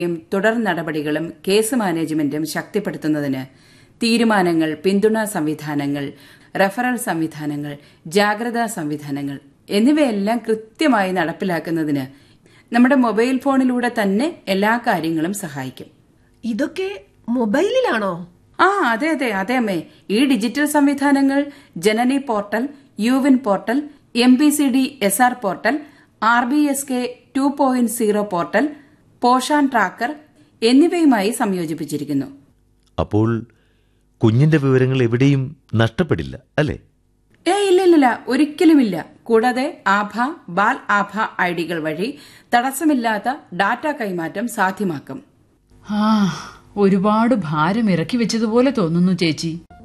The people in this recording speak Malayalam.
യും തുടർ നടപടികളും കേസ് മാനേജ്മെന്റും ശക്തിപ്പെടുത്തുന്നതിന് തീരുമാനങ്ങൾ പിന്തുണാ സംവിധാനങ്ങൾ റഫറൽ സംവിധാനങ്ങൾ ജാഗ്രതാ സംവിധാനങ്ങൾ എന്നിവയെല്ലാം കൃത്യമായി നടപ്പിലാക്കുന്നതിന് നമ്മുടെ മൊബൈൽ ഫോണിലൂടെ തന്നെ എല്ലാ കാര്യങ്ങളും സഹായിക്കും ഇതൊക്കെ മൊബൈലിലാണോ ആ അതെ അതെ അതെ അമ്മേ ഈ ഡിജിറ്റൽ സംവിധാനങ്ങൾ ജനനി പോർട്ടൽ യുവിൻ portal M B C D S R portal R B S K two point zero portal Poshan tracker എന്നിവയുമായി സംയോജിപ്പിച്ചിരിക്കുന്നു അപ്പോൾ കുഞ്ഞിന്റെ വിവരങ്ങൾ എവിടെയും നഷ്ടപ്പെടില്ല അല്ലേ ഏ ഇല്ലില്ല ഒരിക്കലുമില്ല കൂടാതെ ആഭ ബാൽ ആഭ ഐഡികൾ വഴി തടസ്സമില്ലാത്ത ഡാറ്റ കൈമാറ്റം സാധ്യമാക്കും ആ ഒരുപാട് ഭാരം ഇറക്കി വെച്ചതുപോലെ തോന്നുന്നു ചേച്ചി